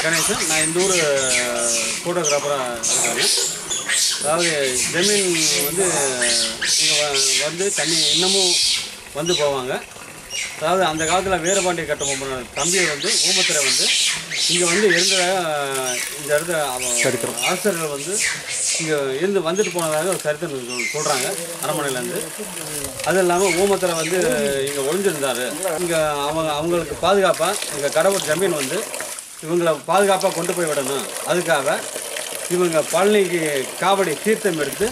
கணேசன் நான் இந்த ஊர் ஃபோட்டோகிராஃபராக இருக்காங்க அதாவது ஜமீன் வந்து இங்கே வந்து தண்ணி இன்னமும் வந்து போவாங்க அதாவது அந்த காலத்தில் வீரபாண்டிய கட்டபொம்மன் போன தம்பியை வந்து ஊமத்துறை வந்து இங்கே வந்து இருந்ததாக இந்த இடத்துல அவ- அரசர்கள் வந்து இங்கே இருந்து வந்துட்டு போனதாக ஒரு சரித்திரம் சொல்- சொல்கிறாங்க அரண்மனையிலேருந்து அது இல்லாமல் ஊமத்துறை வந்து இங்கே ஒளிஞ்சிருந்தார் இங்கே அவங்க அவங்களுக்கு பாதுகாப்பாக இங்கே கடவுள் ஜமீன் வந்து இவங்களை பாதுகாப்பாக கொண்டு போய் விடணும் அதுக்காக இவங்க பழனிக்கு காவடி தீர்த்தம் எடுத்து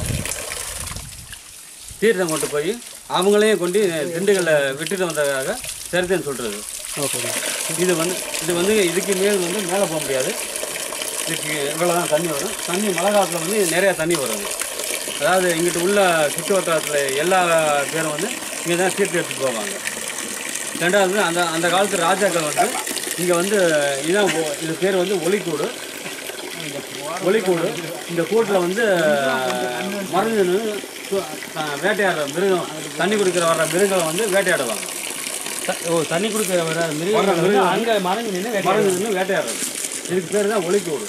தீர்த்தம் கொண்டு போய் அவங்களையும் கொண்டு திண்டுக்கல்ல விட்டுட்டு வந்ததாக சரித்திரம் சொல்கிறது இது வந்து இது வந்து இதுக்கு மேல் வந்து மேலே போக முடியாது இதுக்கு இவ்வளோ தான் தண்ணி வரும் தண்ணி மழை காலத்தில் வந்து நிறையா தண்ணி வரும் அதாவது இங்கிட்டு உள்ள சுற்று வட்டாரத்தில் எல்லா பேரும் வந்து இங்கே தான் தீர்த்து எடுத்துட்டு போவாங்க ரெண்டாவது அந்த அந்த காலத்து ராஜாக்கள் வந்து இங்கே வந்து இதான் ஒ- இது பேர் வந்து ஒலிக்கூடு ஒலிக்கூடு இந்த கூட்டில் வந்து மருந்து வேட்டையாடுற மிருகம் தண்ணி குடிக்கிற வர்ற மிருகங்களை வந்து வேட்டையாடுவாங்க த- ஓ தண்ணி கொடுக்குற வர வர்ற மிருகம் மிருகம் அங்கே மறைஞ்சு நின்று மருந்து நின்று வேட்டையாடுறது இதுக்கு பேர் தான் ஒலிக்கூடு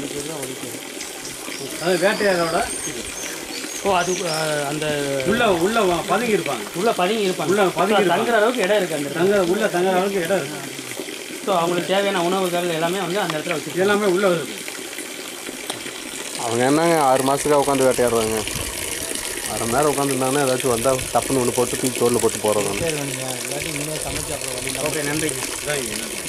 அது வேட்டையாடோட இது ஓ அது அஹ், அந்த உள்ள உள்ள வ- பதுங்கி இருப்பாங்க உள்ள பதுங்கி இருப்பாங்க உள்ள பதுங்கி இருப்பாங்க தங்குற அளவுக்கு இடம் இருக்கு அந்த இடத்துல தங்க உள்ள தங்குற அளவுக்கு இடம் இருக்கு ஸோ அவங்களுக்கு தேவையான உணவுகள் எல்லாமே வந்து அந்த இடத்துல வச்சு எல்லாமே உள்ள இருக்கு அவங்க என்னங்க ஆறு மாதத்துக்காக உட்காந்து வேட்டையாடுறாங்க அரை மணி நேரம் உட்காந்துருந்தாங்கன்னா ஏதாச்சும் வந்தால் டப்புன்னு ஒன்று போட்டு தூக்கி தோலில் போட்டு போகிறோம் ஓகே நன்றி இதான் இங்க என்ன.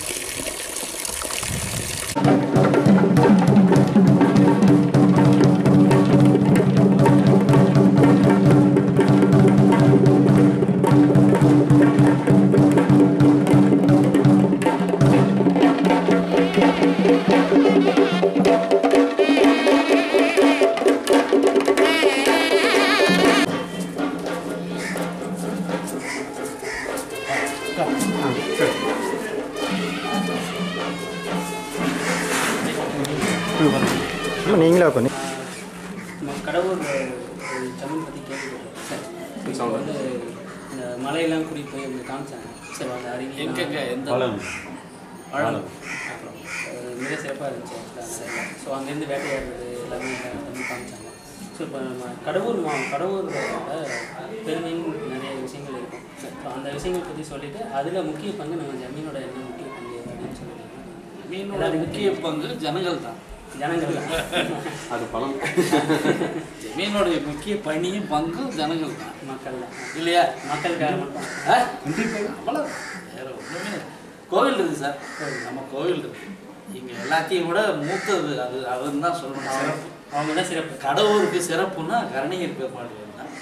நீங்களே உட்காந்து நம்ம கடவுள் தமிழ் பற்றி கேள்விப்பட்டோம் இப்போ வந்து இந்த மலையெல்லாம் கூடி போய் அவங்க காமிச்சாங்க சரி அந்த அறிஞர் எங்கெங்க எந்த பழம் ஆழம் அப்புறம் அஹ், மிக சிறப்பாக இருந்துச்சு ஸோ அங்கேருந்து வேட்டையாடுறது எல்லாமே பண்ணி காமிச்சாங்க ஸோ இப்போ நம்ம கடவுள் மா கடவுளோட பெருமைன்னு நிறைய விஷயங்கள் இருக்கும் ஸோ அந்த விஷயங்கள் பற்றி சொல்லிட்டு அதில் முக்கிய பங்கு நம்ம ஜமீனோட என்ன முக்கிய பங்கு அப்படின்னு சொல்லிட்டு மீனோட முக்கிய பங்கு ஜனங்கள் தான் ஜனங்கள் அது பழம் மீனுடைய முக்கிய பணியும் பங்கும் ஜனங்கள் தான் மக்கள் தான் இல்லையா மக்களுக்காக மட்டும் ஆ? அவ்வளவு வேற ஒண்ணுமே இல்லை. கோவில் இருக்கு சார் நம்ம கோவில் இருக்கு இங்க எல்லாத்தையும் விட மூத்தது அது அதுன்னு தான் சொல்லணும் சிறப்பு அவங்க தான் சிறப்பு கடவுளுக்கு சிறப்புன்னா கருணையர் பெருமாள் தான்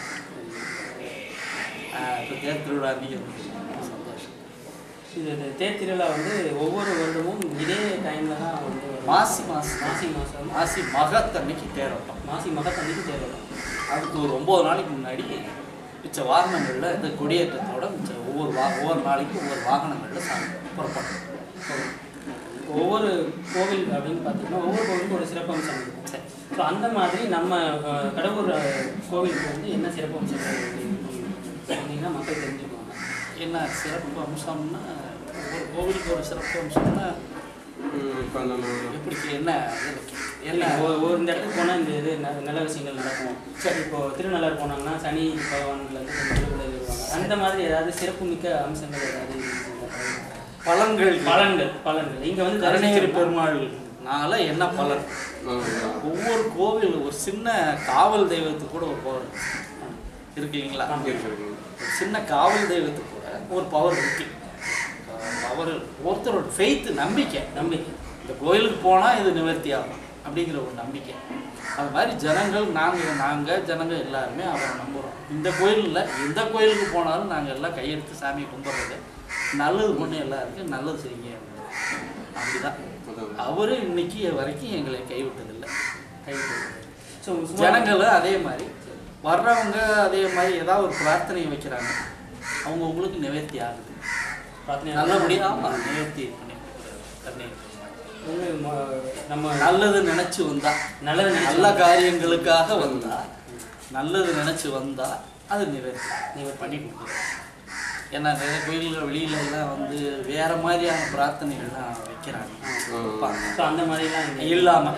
இப்போ தேர் திருவிழா அன்னைக்கு வந்து சந்தோஷம் இது இந்த தேர் திருவிழா வந்து ஒவ்வொரு வருடமும் இதே டைமில் தான் வந்து வரும். மாசி மாசம் மாசி மாதம் மாசி மகத்தன்னைக்கு தேரோட்டம் மாசி மகத்தன்னைக்கு தேர் வரும் அதுக்கு ஒரு ஒம்பது நாளைக்கு முன்னாடி மிச்ச வாகனங்களில் இந்த கொடியேற்றத்தோட மிச்ச ஒவ்வொரு வா ஒவ்வொரு நாளைக்கும் ஒவ்வொரு வாகனங்களில் சாமி புறப்படும் ஒவ்வொரு கோவில் அப்படின்னு பார்த்தீங்கன்னா ஒவ்வொரு கோவிலுக்கும் ஒரு சிறப்பம்சம் இருக்கும் ஸோ அந்த மாதிரி நம்ம அஹ், கடவுள் அஹ், கோவிலுக்கு வந்து என்ன சிறப்பம்சங்கள் சொன்னீங்கன்னா மக்கள் தெரிஞ்சுக்குவாங்க என்ன சிறப்பு அம்சம்னா ஒவ்வொரு கோவிலுக்கு ஒரு சிறப்பு அம்சம்னா இப்போ நம்ம எப்படி என்ன என்ன என்ன ஒரு ஒரு இந்த இடத்துக்கு போனால் இந்த இது ந- நல்ல விஷயங்கள் நடக்கும் சரி இப்போ திருநள்ளாறு போனாங்கன்னா சனி பகவான்லேருந்து கொஞ்சம் விடுதலை வருவாங்க அந்த மாதிரி ஏதாவது சிறப்புமிக்க அம்சங்கள் ஏதாவது இருக்குங்களா? பலன்கள் பலன்கள் பலன்கள் இங்கே வந்து கருணகிரி தரிசனம் பெருமாள்னால என்ன பலன் ஒவ்வொரு கோவில் ஒரு சின்ன காவல் தெய்வத்துக்கு கூட ஒரு பவர் இருக்கு இல்லைங்களா ஒரு சின்ன காவல் தெய்வத்துக்கு கூட ஒரு பவர் இருக்கு பவர் ஒருத்தரோட ஃபெய்த் நம்பிக்கை நம்பிக்கை இந்த கோயிலுக்கு போனால் இது நிவர்த்தி ஆகும் அப்படிங்கிற ஒரு நம்பிக்கை அது மாதிரி ஜனங்கள் நாங்கள் நாங்கள் ஜனங்கள் எல்லாருமே அவரை நம்புகிறோம் இந்த கோயிலில் எந்த கோயிலுக்கு போனாலும் நாங்கள் எல்லாம் கையெடுத்து சாமி கும்பிட்றது நல்லது பண்ணி எல்லாருக்கும் நல்லது செய்யுங்க அப்படிதான் அவரு இன்னைக்கு வரைக்கும் எங்களை கைவிட்டதில்லை ஸோ ஜனங்களும் அதே மாதிரி வர்றவங்க அதே மாதிரி ஏதாவது ஒரு பிரார்த்தனை வைக்கிறாங்க அவங்க உங்களுக்கு நிவர்த்தி ஆகுது நல்லபடியாக ஆமாம் நிவர்த்தி பண்ணி கொடுக்குறாரு கருணை வந்து ம- நம்ம நல்லது நினைச்சு வந்தா நல்லது நினைச்சு நல்ல காரியங்களுக்காக வந்தா நல்லது நினைச்சு வந்தா அது நிவர்த்தி நீங்க பண்ணி கொடுக்குறோம் ஏன்னா நிறைய கோயில்கள் வெளியில எல்லாம் வந்து வேற மாதிரியான பிரார்த்தனைகள்லாம் வைக்கிறாங்க வைப்பாங்க. ஸோ அந்த மாதிரிலாம் இங்க இல்லாம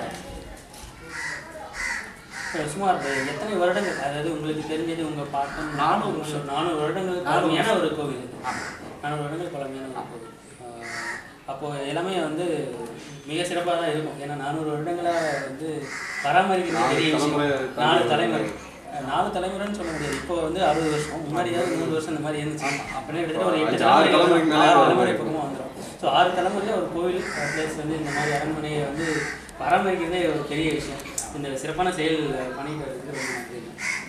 இப்ப சுமார் எத்தனை வருடங்கள் அதாவது உங்களுக்கு தெரிஞ்சது உங்க பாட்டம் நானூறு வருஷம் நானூறு வருடங்கள் நானூறு பழமையான ஒரு கோவில் இது. நானூறு வருடங்கள் பழமையான ஒரு கோவில் ஆஹ் அப்போ எல்லாமே வந்து மிக சிறப்பாக தான் இருக்கும் ஏன்னா நானூறு வருடங்களா வந்து பராமரிக்கிறது பெரிய விஷயம் தலைமுறை- நாலு தலைமுறை அஹ் நாலு தலைமுறைன்னு சொல்ல முடியாது இப்போ வந்து அறுபது வருஷம் முன்னாடியாவது நூறு வருஷம் இந்த மாதிரி இருந்துச்சு அப்படின்னா கிட்டத்தட்ட ஒரு எட்டு அஞ்சு, ஆறு தலைமுறை தலைமுறைக்கு மேலே ஆறு வரும். தலைமுறை பக்கமாக வந்துடும் ஸோ ஆறு தலைமுறையில் ஒரு கோவில் ப்ளஸ் வந்து இந்த மாதிரி அரண்மனையை வந்து பராமரிக்கிறதே ஒரு பெரிய விஷயம் இந்த சிறப்பான செயல் பண்ணிட்டு இருக்கிறது ரொம்ப நன்றிங்க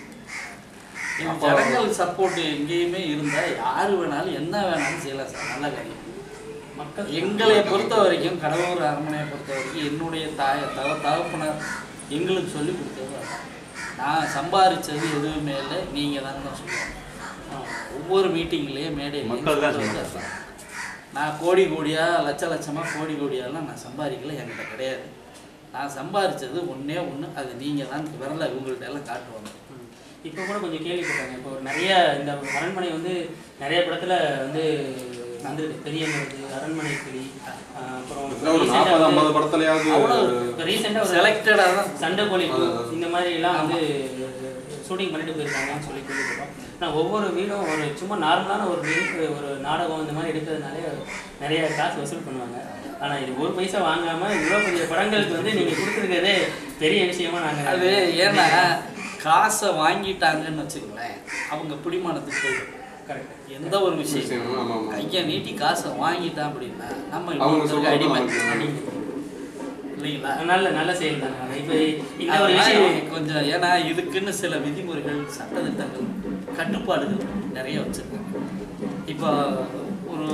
இந்த ஜனங்கள் சப்போர்ட் எங்கேயுமே இருந்தா யாரு வேணாலும் என்ன வேணாலும் செய்யலாம் சார் நல்ல காரியம் மக்கள் எங்களை பொறுத்த வரைக்கும் கடவுள் அரண்மனையை பொறுத்த வரைக்கும் என்னுடைய தாய தவ தகப்பனார் எங்களுக்கு சொல்லி கொடுத்தது அதான். நான் சம்பாதிச்சது எதுவுமே இல்லை நீங்கள் தான் தான் சொல்லுவாங்க ஒவ்வொரு மீட்டிங்லேயும் மேடையிலையும் மக்கள் தான் சொல்றது சொன்னாங்க. அதான். நான் கோடி கோடியாக லட்ச லட்சமாக கோடி கோடியாலாம் நான் சம்பாதிக்கல என்கிட்ட கிடையாது நான் சம்பாதிச்சது ஒன்றே ஒன்று அது நீங்கள் தான் விரல இவங்கள்ட்ட எல்லாம் காட்டுவாங்க ம். இப்போ கூட கொஞ்சம் கேள்விப்பட்டாங்க இப்போ ஒரு நிறைய இந்த அரண்மனை வந்து நிறைய படத்துல வந்து வந்திருக்கு பெரிய மருது அரண்மனை கிளி ஆஹ் அப்புறம் ஒரு நாற்பது ஐம்பது படத்துலயாவது அவ்வளோ இப்போ ரீசெண்டாக ஒரு செலக்டடாக தான் சண்டை கோழி இந்த மாதிரி எல்லாம் வந்து ஷூட்டிங் பண்ணிட்டு போயிருக்காங்கன்னு சொல்லி கேள்விப்பட்டோம் ஆனால் ஒவ்வொரு வீடும் ஒரு சும்மா நார்மலான ஒரு வீடு ஒரு நாடகம் இந்த மாதிரி எடுக்கிறதுனாலே நிறைய காசு வசூல் பண்ணுவாங்க ஆனால் இது ஒரு பைசா வாங்காமல் இவ்வளோ பெரிய படங்களுக்கு வந்து நீங்கள் கொடுத்துருக்கிறதே பெரிய விஷயமா நாங்கள் அது ஏன்னா காசை வாங்கிட்டாங்கன்னு வச்சுக்கோங்களேன் அவங்க பிடிமானத்துக்கு போயிடும் கரெக்ட் எந்த ஒரு விஷயம் விஷயம், ஆமா, ஆமா. கையை நீட்டி காசை வாங்கிட்டான் அப்படின்னா நம்ம அவங்க இன்னொருத்தருக்கு சொல்றது அடிமை நமக்கு இல்லைங்களா நல்ல நல்ல செயல் தான் இப்போ இந்த ஒரு அதனால விஷயம் கொஞ்சம் ஏன்னா இதுக்குன்னு சில விதிமுறைகள் சட்டத்திட்டங்கள் கட்டுப்பாடுகள் நிறைய வச்சிருக்காங்க இப்போ ஒரு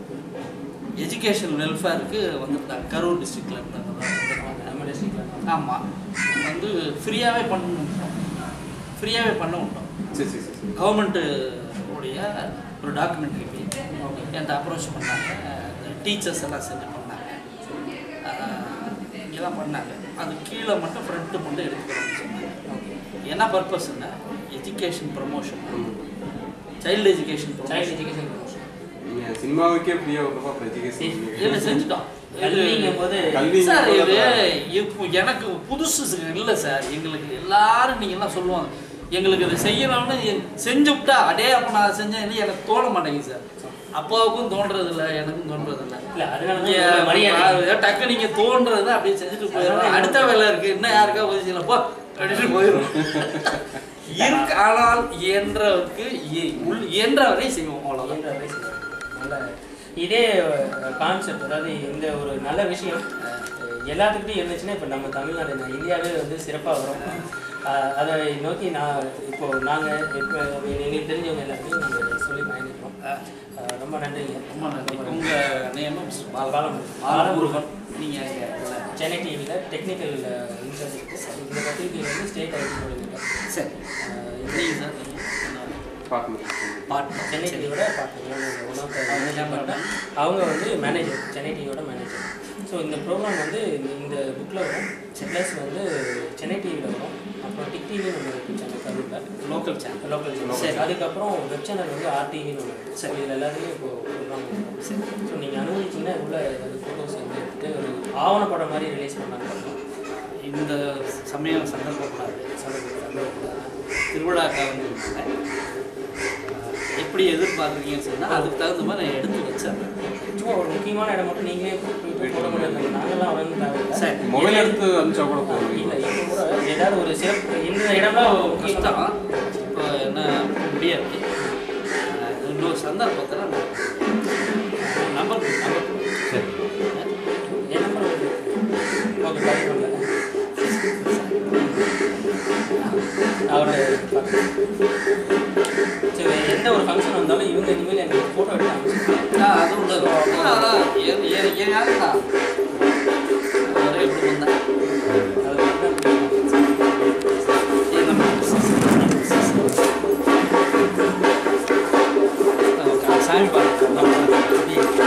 எஜுகேஷன் வெல்ஃபேருக்கு வந்திருக்காங்க கரூர் டிஸ்ட்ரிக்ட்ல இருந்தாங்க நம்ம டிஸ்ட்ரிக்ட்ல ஆமாம் வந்து ஃப்ரீயாகவே பண்ணணும் ஃப்ரீயாகவே பண்ண விட்டோம் சரி சரி சரி கவர்மெண்ட்டு உடைய ஒரு டாக்குமெண்ட்ரிக்கு என்கிட்ட அப்ரோச் பண்ணாங்க டீச்சர்ஸ் எல்லாம் செஞ்சு பண்ணாங்க இங்கெல்லாம் பண்ணாங்க அது கீழே மட்டும் ஃப்ரண்ட்டு மட்டும் எடுத்துக்கிறோம்னு சொன்னாங்க என்ன பர்பஸ்ன்னா education promotion child education child promotion education நீங்க சினிமாவுக்கே ஃப்ரீயா விடுறப்ப அப்புறம் எஜுகேஷன் இதில் செஞ்சுட்டோம் கல்விங்கும் போது கல்வி சார் இது இப்போ எனக்கு புதுசு இல்லை சார் எங்களுக்கு எல்லாரும் நீங்கள்லாம் சொல்லுவாங்க எங்களுக்கு இதை செய்யணும்னு எ- செஞ்சு விட்டா அடே அப்போ நான் அதை செஞ்சேன் இல்லை எனக்கு தோண மாட்டேங்குது சார் அப்பாவுக்கும் தோன்றது இல்லை எனக்கும் தோன்றது இல்லை இல்ல அதனால தான் உங்களுக்கு மரியாதை டக்கு நீங்க தோன்றது அப்படியே செஞ்சுட்டு போயிடும் அடுத்த வேலை இருக்கு இன்னும் யாருக்கா உதவி செய்யலாம் போ அப்படின்ட்டு போயிடும் இருக்கு ஆனால் இயன்றவருக்கு இய- உள் இயன்றவரை செய்வோம் அவ்வளோதான் இயன்ற வரை செய்யலாம். நல்ல இதே கான்செப்ட் அதாவது இந்த ஒரு நல்ல விஷயம் அஹ், எல்லாத்துக்கிட்டையும் இருந்துச்சுன்னா இப்போ நம்ம தமிழ்நாடு நான் இந்தியாவே வந்து சிறப்பாக வரும் அஹ், அதை நோக்கி நான் இப்போ நாங்கள் இப்போ எங்களுக்கு தெரிஞ்சவங்க எல்லாத்தையும் நாங்கள் சொல்லி பயணிக்கிறோம் அஹ், ரொம்ப நன்றிங்க ரொம்ப நன்றி உங்க நேமும் பாலமுருகன். பாலமுருகன் நீங்க இங்க இல்ல. சென்னை டிவியில் டெக்னிக்கல் இன்சார்ஜ் இந்த பத்திரிகையில் வந்து ஸ்டேட் ஐடி கோஆர்டினேட்டர் சரி நீங்க சார் நீங்க என்ன? பார்க்கணும் சென்னை பாட்டு டிவியோட பார்ட்னர் அவங்க வந்து மேனேஜர் சென்னை டிவியோட மேனேஜர் ஸோ இந்த ப்ரோக்ராம் வந்து இந்த- இந்த புக்கில் வரும் ப்ளஸ் வந்து சென்னை டிவியில் வரும் அப்புறம் டிக் டிவின்னு ஒன்று இருக்குது சென்னை கரூரில் லோக்கல் சேனல் லோக்கல் சரி. சேனல் அதுக்கப்புறம் வெப் சேனல் வந்து ஆர்டிவின்னு ஒன்று இருக்குது ஸோ இதில் எல்லாத்துலேயும் இப்போ ப்ரோக்ராம் சரி. ஸோ நீங்கள் அனுபவிச்சிங்கன்னா உள்ள ஏதாவது ஃபோட்டோஸ் வந்து எடுத்துட்டு ஒரு ஆவணப்படம் மாதிரி ரிலீஸ் பண்ணாங்க இந்த சமயம் சந்தர்ப்பப்படாது திருவிழாக்கா வந்து எப்படி எதிர்பார்க்குறீங்கன்னு சொன்னால் அதுக்கு தகுந்த மாதிரி நான் எடுத்து வச்சேன் சும்மா ஒரு முக்கியமான இடம் மட்டும் நீங்களே போய் போட முடியாது நாங்களாம் வரணும் தேவையில்லை சரி மொபைல் எடுத்து அனுப்பிச்சா கூட போதும் இல்லை இப்போ கூட ஏதாவது ஒரு சிறப்பு இந்த இடம்லாம் ஒரு முக்கியம் கஷ்டம் இப்போ என்ன முடியாது அஹ் இன்னொரு சந்தர்ப்பத்தில் நான் நம்பர் நம்பர் சரி என் நம்பர் ஓகே கால் பண்ணல அவர் சரி எந்த ஒரு ஃபங்க்ஷன் வந்தாலும் இவங்க இனிமேல் எனக்கு ஃபோட்டோ எடுத்து அனுப்பிச்சு ஆ அது உள்ளது அதான் என் என் என் யாரு தான் அவரே இப்படி வந்தேன் அது வந்து என் நம்பர் சாமி பார்த்து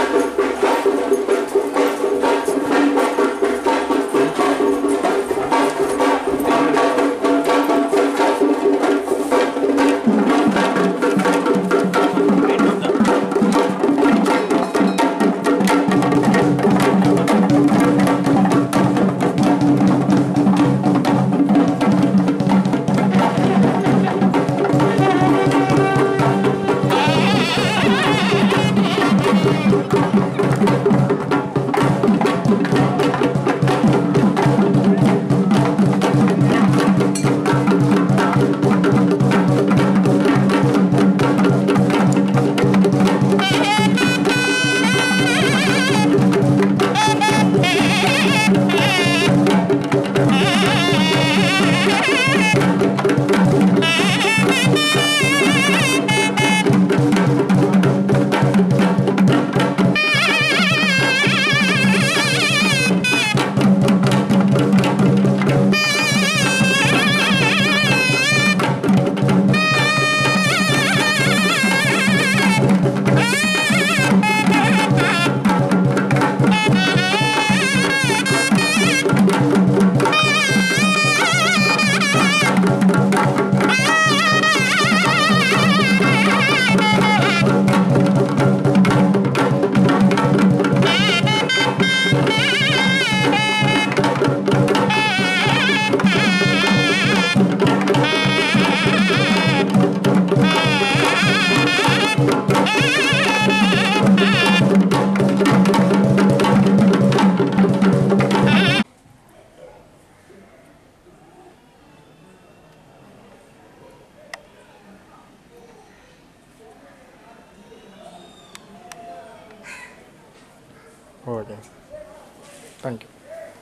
அப்படியே தேங்க்யூ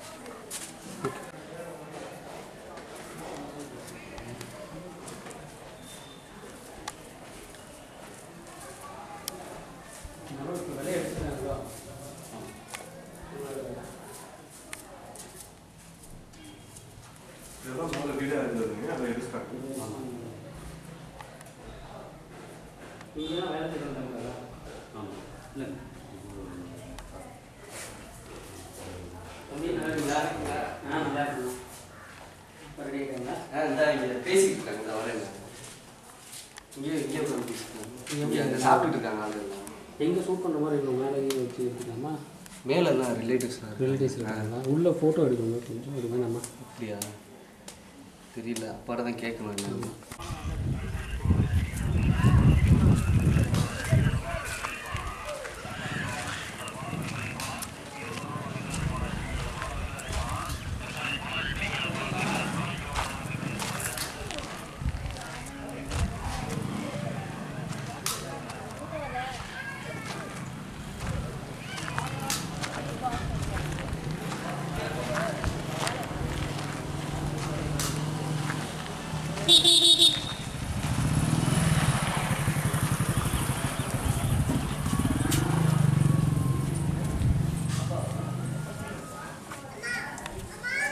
விலை எடுத்துட்டாங்களோ இதெல்லாம் முதல்ல வீடாக இருந்ததுங்க அதை எடுத்துட்டாங்க நீங்களாம் வேலை செய்ய வந்தாங்களா ஆமாம் இல்லை தம்பி நல்லா இருக்கீங்களா ஆ நல்லா இருக்கணும் ரெடி ஆகிட்டாங்களா ஆ இந்த இங்கே பேசிக்கிட்டு இருக்காங்க இந்த வரேங்க இங்கே இங்கே உட்காந்து பேசிட்டு இங்கே அங்கே சாப்பிட்டுட்டு இருக்காங்க ஆளு எல்லாம் எங்கே ஷூட் பண்ணுற மாதிரி இருக்கும் மேலே கீழே வச்சு எடுத்துக்கலாமா மேலே தான் ரிலேட்டிவ்ஸ் ரிலேட்டிவ்ஸ் இருக்காங்களா உள்ளே ஃபோட்டோ எடுக்கணும் கொஞ்சம் அது வேணாமா அப்படியா தெரியல அப்பாட தான் கேட்கணும் என்னன்னு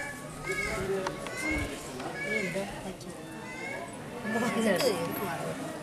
இதுக்கு இருக்குமா